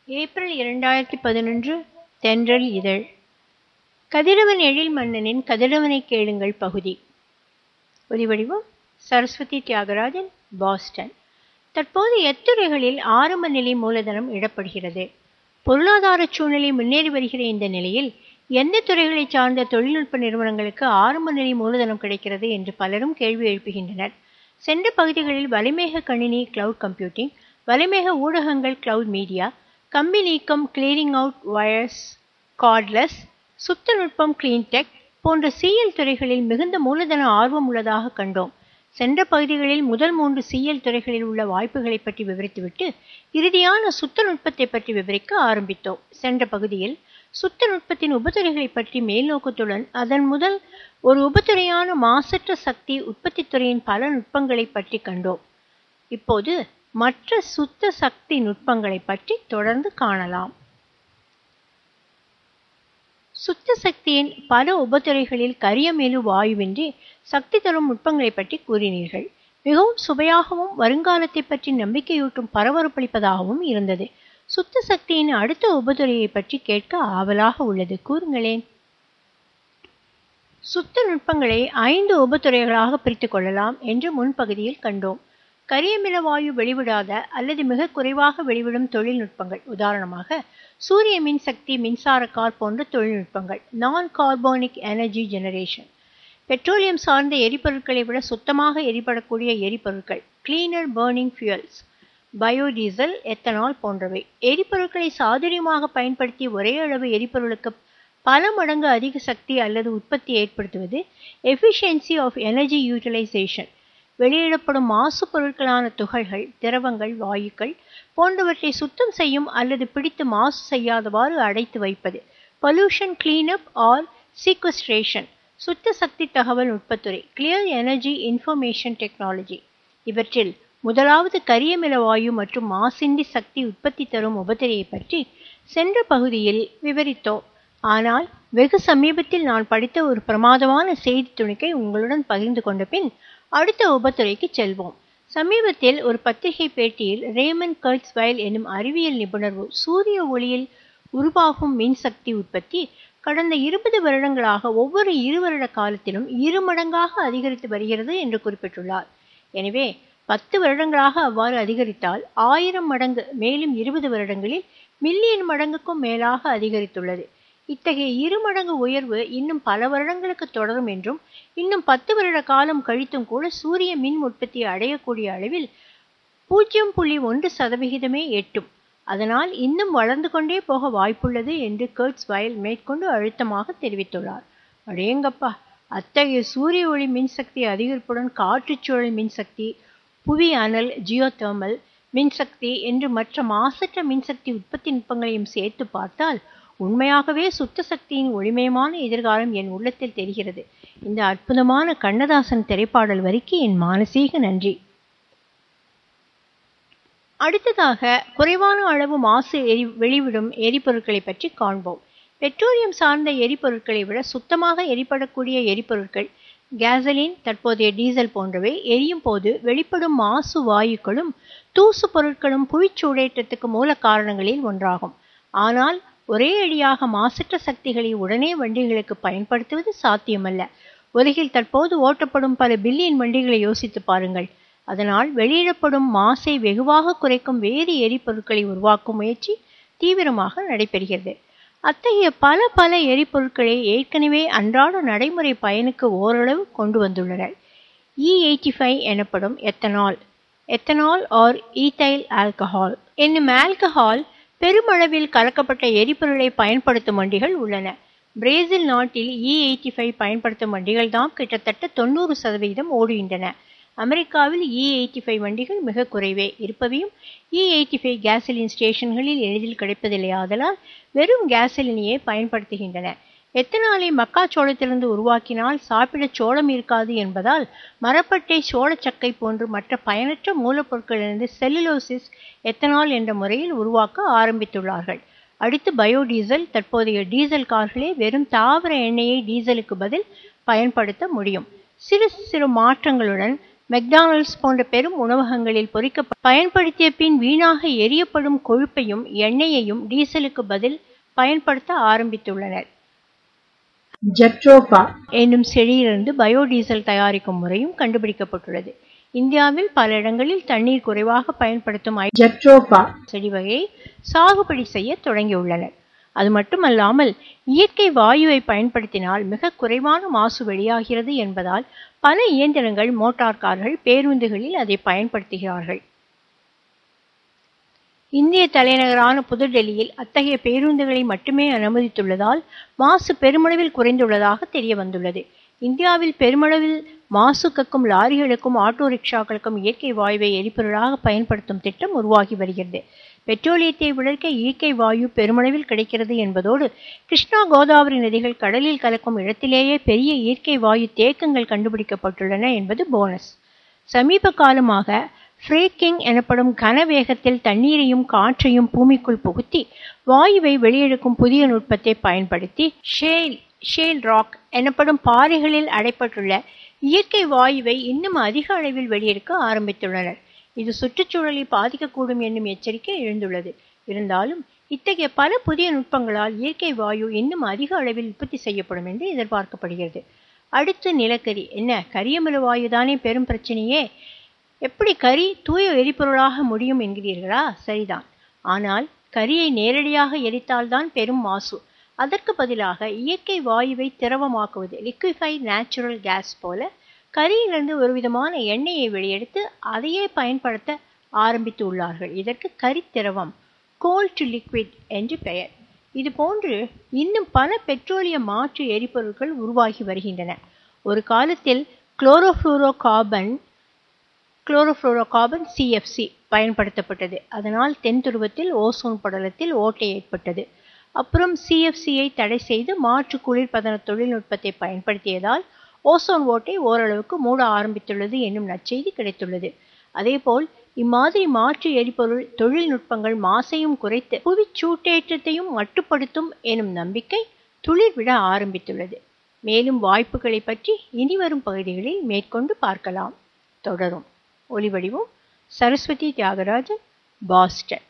April இரண்டாயிரத்தி பதினொன்று தென்றல் இதழ் கதிரவன் எழில் மன்னனின் கதிரவனைக் கேளுங்கள் பகுதி ஒலிவடிவம் சரஸ்வதி தியாகராஜன் பாஸ்டன் தற்போது எத்துறைகளில் ஆரம்ப நிலை மூலதனம் இடப்படுகிறது பொருளாதார சூழ்நிலை முன்னேறி வருகிற இந்த நிலையில் எந்த துறைகளை சார்ந்த தொழில்நுட்ப நிறுவனங்களுக்கு ஆரம்ப நிலை மூலதனம் கிடைக்கிறது என்று பலரும் கேள்வி எழுப்புகின்றனர் சென்ற பகுதிகளில் வலைமேக கணினி கிளவுட் கம்ப்யூட்டிங் வலைமேக ஊடகங்கள் கிளவுட் மீடியா கம்பி நீக்கம் கிளியரிங் அவுட் வயர்ஸ் கார்ட்லெஸ் சுத்த நுட்பம் கிளீன்டெக் போன்ற சிஎல் துறைகளில் மிகுந்த மூலதன ஆர்வம் உள்ளதாக கண்டோம் சென்ற பகுதிகளில் முதல் மூன்று சிஎல் துறைகளில் உள்ள வாய்ப்புகளை பற்றி விவரித்துவிட்டு இறுதியான சுத்த நுட்பத்தை பற்றி விவரிக்க ஆரம்பித்தோம் சென்ற பகுதியில் சுத்த நுட்பத்தின் உபத்துறைகளை பற்றி மேல்நோக்கத்துடன் அதன் முதல் ஒரு உபத்துறையான மாசற்ற சக்தி உற்பத்தி துறையின் பல நுட்பங்களை பற்றி கண்டோம் இப்போது மற்ற சுத்த சக்தி நுட்பங்களை பற்றி தொடர்ந்து காணலாம் சுத்த சக்தியின் பல உபத்துறைகளில் கரியமேலு வாயுவின்றி சக்தி தரும் நுட்பங்களை பற்றி கூறினீர்கள் மிகவும் சுவையாகவும் வருங்காலத்தை பற்றி நம்பிக்கையூட்டும் பரபரப்பளிப்பதாகவும் இருந்தது சுத்த சக்தியின் அடுத்த உபத்துறையை பற்றி கேட்க ஆவலாக உள்ளது கூறுங்களேன் சுத்த நுட்பங்களை ஐந்து உபத்துறைகளாக பிரித்து கொள்ளலாம் என்று முன்பகுதியில் கண்டோம் கரியமில வாயு வெளிவிடாத அல்லது மிக குறைவாக வெளிவிடும் தொழில்நுட்பங்கள் உதாரணமாக சூரிய மின்சக்தி மின்சார கார் போன்ற தொழில்நுட்பங்கள் நான் கார்போனிக் எனர்ஜி ஜெனரேஷன் பெட்ரோலியம் சார்ந்த எரிபொருட்களை விட சுத்தமாக எரிபடக்கூடிய எரிபொருட்கள் cleaner burning fuels biodiesel ethanol போன்றவை எரிபொருட்களை சாதுரியமாக பயன்படுத்தி ஒரே அளவு எரிபொருளுக்கு பல மடங்கு அதிக சக்தி அல்லது உற்பத்தி ஏற்படுத்துவது எஃபிஷியன்சி ஆஃப் எனர்ஜி யூட்டிலைசேஷன் வெளியிடப்படும் மாசு பொருட்களான துகள்கள் திரவங்கள் வாயுக்கள் போன்றவற்றை சுத்தம் செய்யும் அல்லது பிடித்து மாசு செய்யாதவாறு அடைத்து வைப்பது பொல்யூஷன் கிளீனப் ஆர் சீக்வஸ்ட்ரேஷன் சுத்த சக்தி தகவல் நுட்பத்துறை கிளியர் எனர்ஜி இன்ஃபர்மேஷன் டெக்னாலஜி இவற்றில் முதலாவது கரியமில வாயு மற்றும் மாசின்றி சக்தி உற்பத்தி தரும் உபத்திரையை பற்றி சென்ற பகுதியில் விவரித்தோம் ஆனால் வெகு சமீபத்தில் நான் படித்த ஒரு பிரமாதமான செய்தி துணிக்கை உங்களுடன் பகிர்ந்து கொண்ட பின் அடுத்த உபத்துறைக்கு செல்வோம் சமீபத்தில் ஒரு பத்திரிகை பேட்டியில் ரேமன் கர்ட்ஸ்வைல் என்னும் அறிவியல் நிபுணர் சூரிய ஒளியில் உருவாகும் மின்சக்தி உற்பத்தி கடந்த இருபது வருடங்களாக ஒவ்வொரு இரு வருட காலத்திலும் இரு மடங்காக அதிகரித்து வருகிறது என்று குறிப்பிட்டுள்ளார் எனவே பத்து வருடங்களாக அவ்வாறு அதிகரித்தால் ஆயிரம் மடங்கு மேலும் இருபது வருடங்களில் மில்லியன் மடங்குக்கும் மேலாக அதிகரித்துள்ளது இத்தகைய இரு மடங்கு உயர்வு இன்னும் பல வருடங்களுக்கு தொடரும் என்றும் இன்னும் பத்து வருட காலம் கழித்தும் கூட சூரிய மின் உற்பத்தி அடையக்கூடிய அளவில் பூஜ்ஜியம் புள்ளி ஒன்று சதவிகிதமே எட்டும் அதனால் இன்னும் வளர்ந்து கொண்டே போக வாய்ப்புள்ளது என்று கர்ட்ஸ் வயல் மேற்கொண்டு அழுத்தமாக தெரிவித்துள்ளார் அடேங்கப்பா அத்தகைய சூரிய ஒளி மின்சக்தி அதிகரிப்புடன் காற்றுச்சூழல் மின்சக்தி புவி அனல் ஜியோதெர்மல் மின்சக்தி என்று மற்ற மாசற்ற மின்சக்தி உற்பத்தி நுட்பங்களையும் சேர்த்து பார்த்தால் உண்மையாகவே சுத்த சக்தியின் ஒளிமயமான எதிர்காலம் என் உள்ளத்தில் தெரிகிறது இந்த அற்புதமான கண்ணதாசன் திரைப்பாடல் வரிக்கு என் மானசீக நன்றி அடுத்ததாக குறைவான அளவு மாசு எரி வெளிவிடும் எரிபொருட்களை பற்றி காண்போம் பெட்ரோலியம் சார்ந்த எரிபொருட்களை விட சுத்தமாக எரிபடக்கூடிய எரிபொருட்கள் கேசலின் தற்போதைய டீசல் போன்றவை எரியும் போது வெளிப்படும் மாசு வாயுக்களும் தூசு பொருட்களும் புவிச்சூடேற்றத்துக்கு மூல காரணங்களில் ஒன்றாகும் ஆனால் ஒரே அடியாக மாசற்ற சக்திகளை உடனே வண்டிகளுக்கு பயன்படுத்துவது சாத்தியமல்ல உலகில் தற்போது ஓட்டப்படும் பல பில்லியன் வண்டிகளை யோசித்து பாருங்கள் அதனால் வெளியிடப்படும் மாசை வெகுவாக குறைக்கும் வேறு எரிபொருட்களை உருவாக்கும் முயற்சி தீவிரமாக நடைபெறுகிறது அத்தகைய பல பல எரிபொருட்களை ஏற்கனவே அன்றாட நடைமுறை பயனுக்கு ஓரளவு கொண்டு வந்துள்ளனர் இ எயிட்டி ஃபைவ் எனப்படும் ethanol ethanol or ethyl alcohol என்னும் ஆல்கஹால் பெருமளவில் கலக்கப்பட்ட எரிபொருளை பயன்படுத்தும் வண்டிகள் உள்ளன பிரேசில் நாட்டில் இ எயிட்டி ஃபைவ் பயன்படுத்தும் வண்டிகள் தான் கிட்டத்தட்ட தொண்ணூறு சதவீதம் ஓடுகின்றன அமெரிக்காவில் இ எயிட்டி ஃபைவ் வண்டிகள் மிக குறைவே இருப்பவையும் இ எயிட்டி ஃபைவ் கேசலின் ஸ்டேஷன்களில் எளிதில் கிடைப்பதில்லை ஆதலால் வெறும் கேசலினையே பயன்படுத்துகின்றன எத்தனாலை மக்காச்சோளத்திலிருந்து உருவாக்கினால் சாப்பிட சோளம் இருக்காது என்பதால் மரப்பட்டை சோளச்சக்கை போன்று மற்ற பயனற்ற மூலப்பொருட்களிலிருந்து செல்லுலோசிஸ் எத்தனால் என்ற முறையில் உருவாக்க ஆரம்பித்துள்ளார்கள் அடுத்து பயோடீசல் தற்போதைய டீசல் கார்களே வெறும் தாவர எண்ணெயை டீசலுக்கு பதில் பயன்படுத்த முடியும் சிறு சிறு மாற்றங்களுடன் மெக்டானல்ட்ஸ் போன்ற பெரும் உணவகங்களில் பொறிக்க பயன்படுத்திய பின் வீணாக எரியப்படும் கொழுப்பையும் எண்ணெயையும் டீசலுக்கு பதில் பயன்படுத்த ஆரம்பித்துள்ளனர் ஜெட்ரோஃபா என்னும் செடியிலிருந்து பயோடீசல் தயாரிக்கும் முறையும் கண்டுபிடிக்கப்பட்டுள்ளது இந்தியாவில் பல இடங்களில் தண்ணீர் குறைவாக பயன்படுத்தும் ஜெட்ரோஃபா செடி வகையை சாகுபடி செய்ய தொடங்கியுள்ளனர் அது மட்டுமல்லாமல் இயற்கை வாயுவை பயன்படுத்தினால் மிக குறைவான மாசு வெளியாகிறது என்பதால் பல இயந்திரங்கள் மோட்டார் கார்கள் பேருந்துகளில் அதை பயன்படுத்துகிறார்கள் இந்திய தலைநகரான புதுடெல்லியில் அத்தகைய பேருந்துகளை மட்டுமே அனுமதித்துள்ளதால் மாசு பெருமளவில் குறைந்துள்ளதாக தெரிய வந்துள்ளது இந்தியாவில் பெருமளவில் மாசு கக்கும் லாரிகளுக்கும் ஆட்டோ ரிக்ஷாக்களுக்கும் இயற்கை வாயுவை எரிபொருளாக பயன்படுத்தும் திட்டம் உருவாகி வருகிறது பெட்ரோலியத்தை விளக்க இயற்கை வாயு பெருமளவில் கிடைக்கிறது என்பதோடு கிருஷ்ணா கோதாவரி நதிகள் கடலில் கலக்கும் இடத்திலேயே பெரிய இயற்கை வாயு தேக்கங்கள் கண்டுபிடிக்கப்பட்டுள்ளன என்பது போனஸ் சமீப காலமாக ஃப்ரேக்கிங் எனப்படும் கனவேகத்தில் தண்ணீரையும் காற்றையும் பூமிக்குள் புகுத்தி வாயுவை வெளியெடுக்கும் புதிய நுட்பத்தை பயன்படுத்தி ஷேல் ஷேல் ராக் எனப்படும் பாறைகளில் அடைப்பட்டுள்ள இயற்கை வாயுவை இன்னும் அதிக அளவில் வெளியெடுக்க ஆரம்பித்துள்ளனர் இது சுற்றுச்சூழலை பாதிக்கக்கூடும் என்னும் எச்சரிக்கை எழுந்துள்ளது இருந்தாலும் இத்தகைய பல புதிய நுட்பங்களால் இயற்கை வாயு இன்னும் அதிக அளவில் உற்பத்தி செய்யப்படும் என்று எதிர்பார்க்கப்படுகிறது அடுத்து நிலக்கரி என்ன கரியமில வாயு தானே பெரும் பிரச்சனையே எப்படி கரி தூய எரிபொருளாக முடியும் என்கிறீர்களா சரிதான் ஆனால் கரியை நேரடியாக எரித்தால்தான் பெரும் மாசு அதற்கு பதிலாக இயற்கை வாயுவை திரவமாக்குவது லிக்விஃபை நேச்சுரல் கேஸ் போல கரியிலிருந்து ஒரு விதமான எண்ணெயை வெளியெடுத்து அதையே பயன்படுத்த ஆரம்பித்து உள்ளார்கள் இதற்கு கரி திரவம் கோல் டு லிக்விட் என்று பெயர் இது போன்று இன்னும் பல பெட்ரோலிய மாற்று எரிபொருட்கள் உருவாகி வருகின்றன ஒரு காலத்தில் குளோரோஃப்ளூரோ கார்பன் குளோரோஃப்ளோரோகார்பன் சிஎஃப்சி பயன்படுத்தப்பட்டது அதனால் தென் துருவத்தில் ஓசோன் படலத்தில் ஓட்டை ஏற்பட்டது அப்புறம் சிஎஃப்சியை தடை செய்து மாற்று குளிர்பதன தொழில்நுட்பத்தை பயன்படுத்தியதால் ஓசோன் ஓட்டை ஓரளவுக்கு மூட ஆரம்பித்துள்ளது என்னும் நற்செய்தி கிடைத்துள்ளது அதேபோல் இம்மாதிரி மாற்று எரிபொருள் தொழில்நுட்பங்கள் மாசையும் குறைத்து புவிச்சூட்டேற்றத்தையும் மட்டுப்படுத்தும் எனும் நம்பிக்கை துளிர்விட ஆரம்பித்துள்ளது மேலும் வாய்ப்புகளை பற்றி இனிவரும் பகுதிகளில் மேற்கொண்டு பார்க்கலாம் தொடரும் ஒலிவடிவம் சரஸ்வதி தியாகராஜன் பாஸ்டன்